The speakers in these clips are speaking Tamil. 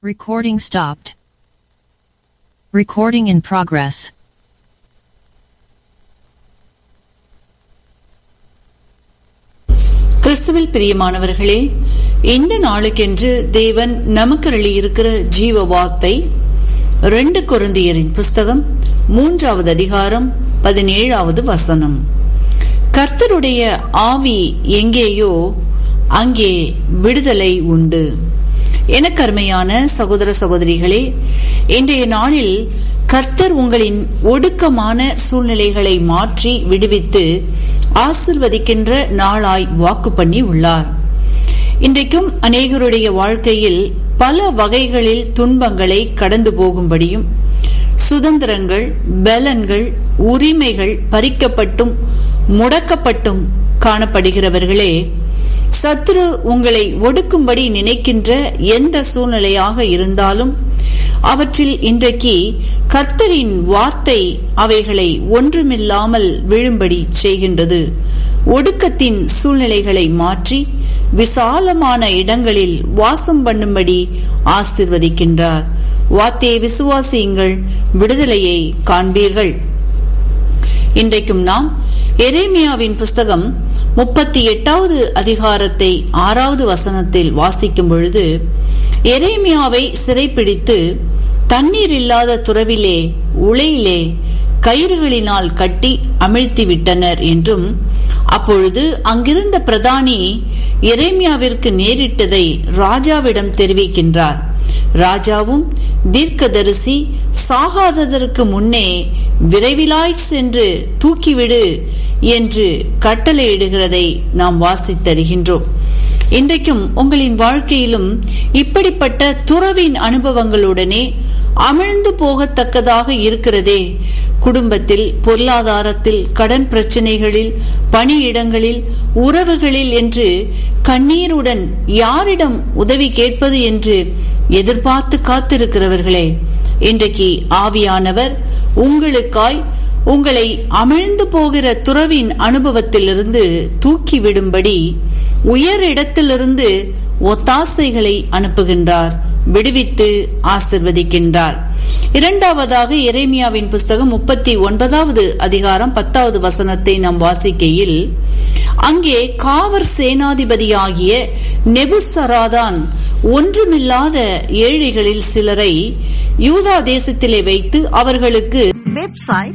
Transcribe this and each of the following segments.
Recording stopped. Recording in progress. கிறிஸ்துவில் பிரியமானவர்களே இந்த நாளுக்கென்று தேவன் நமக்கு இருக்கிற ஜீவ வார்த்தை ரெண்டு கொருந்தியரின் புஸ்தகம் மூன்றாவது அதிகாரம் பதினேழாவது வசனம் கர்த்தருடைய ஆவி எங்கேயோ அங்கே விடுதலை உண்டு எனக்கு அருமையான சகோதர சகோதரிகளே இன்றைய நாளில் கர்த்தர் உங்களின் ஒடுக்கமான சூழ்நிலைகளை மாற்றி விடுவித்து ஆசிர்வதிக்கின்ற நாளாய் வாக்கு பண்ணி உள்ளார் இன்றைக்கும் அநேகருடைய வாழ்க்கையில் பல வகைகளில் துன்பங்களை கடந்து போகும்படியும் சுதந்திரங்கள் பலன்கள் உரிமைகள் பறிக்கப்பட்டும் முடக்கப்பட்டும் காணப்படுகிறவர்களே சத்துரு உங்களை ஒடுக்கும்படி நினைக்கின்ற எந்த சூழ்நிலையாக இருந்தாலும் அவற்றில் இன்றைக்கு கர்த்தரின் வார்த்தை அவைகளை ஒன்றுமில்லாமல் விழும்படி செய்கின்றது ஒடுக்கத்தின் சூழ்நிலைகளை மாற்றி விசாலமான இடங்களில் வாசம் பண்ணும்படி ஆசிர்வதிக்கின்றார் வார்த்தையை விசுவாசியுங்கள் விடுதலையை காண்பீர்கள் இன்றைக்கும் நாம் எரேமியாவின் புஸ்தகம் முப்பத்தி எட்டாவது அதிகாரத்தை ஆறாவது வசனத்தில் வாசிக்கும் பொழுது எரேமியாவை சிறைப்பிடித்து தண்ணீர் இல்லாத துறவிலே உளையிலே கயிறுகளினால் கட்டி அமிழ்த்தி விட்டனர் என்றும் அப்பொழுது அங்கிருந்த பிரதானி எரேமியாவிற்கு நேரிட்டதை ராஜாவிடம் தெரிவிக்கின்றார் ராஜாவும் தீர்க்கதரிசி சாகாததற்கு முன்னே விரைவிலாய் சென்று தூக்கிவிடு என்று கட்டளையிடுகிறதை நாம் வாசித்தருகின்றோம் இன்றைக்கும் உங்களின் வாழ்க்கையிலும் இப்படிப்பட்ட துறவின் அனுபவங்களுடனே அமிழ்ந்து போகத்தக்கதாக இருக்கிறதே குடும்பத்தில் பொருளாதாரத்தில் கடன் பிரச்சனைகளில் பணியிடங்களில் உறவுகளில் என்று கண்ணீருடன் யாரிடம் உதவி கேட்பது என்று எதிர்பார்த்து காத்திருக்கிறவர்களே இன்றைக்கு ஆவியானவர் உங்களுக்காய் உங்களை அமிழ்ந்து போகிற துறவின் அனுபவத்திலிருந்து தூக்கிவிடும்படி உயர் இடத்திலிருந்து ஒத்தாசைகளை அனுப்புகின்றார் விடுவித்து ஆசிர்வதிக்கின்றார் இரண்டாவதாக எரேமியாவின் புஸ்தகம் முப்பத்தி ஒன்பதாவது அதிகாரம் பத்தாவது வசனத்தை நாம் வாசிக்கையில் அங்கே காவர் சேனாதிபதியாகிய நெபுசராதான் ஒன்றுமில்லாத ஏழைகளில் சிலரை யூதா தேசத்திலே வைத்து அவர்களுக்கு website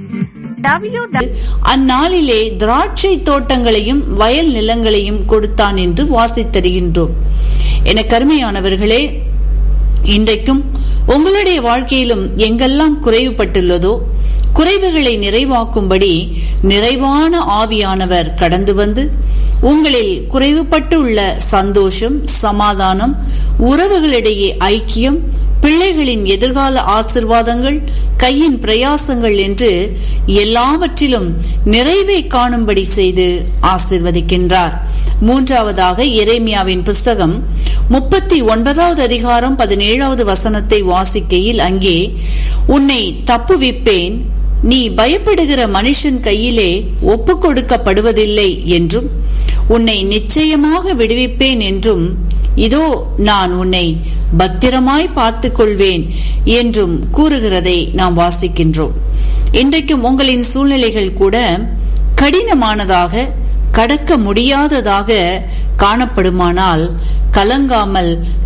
அந்நாளிலே திராட்சை தோட்டங்களையும் வயல் நிலங்களையும் கொடுத்தான் என்று வாசித்தருகின்றோம் என கருமையானவர்களே இன்றைக்கும் உங்களுடைய வாழ்க்கையிலும் எங்கெல்லாம் குறைவுபட்டுள்ளதோ குறைவுகளை நிறைவாக்கும்படி நிறைவான ஆவியானவர் கடந்து வந்து உங்களில் குறைவுபட்டு உள்ள சந்தோஷம் சமாதானம் உறவுகளிடையே ஐக்கியம் பிள்ளைகளின் எதிர்கால ஆசிர்வாதங்கள் கையின் பிரயாசங்கள் என்று எல்லாவற்றிலும் நிறைவை காணும்படி செய்து ஆசிர்வதிக்கின்றார் மூன்றாவதாக எரேமியாவின் புஸ்தகம் முப்பத்தி ஒன்பதாவது அதிகாரம் பதினேழாவது வசனத்தை வாசிக்கையில் அங்கே உன்னை தப்புவிப்பேன் நீ பயப்படுகிற மனுஷன் கையிலே ஒப்பு கொடுக்கப்படுவதில்லை என்றும் உன்னை நிச்சயமாக விடுவிப்பேன் என்றும் இதோ நான் உன்னை பத்திரமாய் பார்த்துக் கொள்வேன் என்றும் கூறுகிறதை நாம் வாசிக்கின்றோம் இன்றைக்கும் உங்களின் சூழ்நிலைகள் கூட கடினமானதாக கடக்க முடியாததாக காணப்படுமானால் கலங்காமல்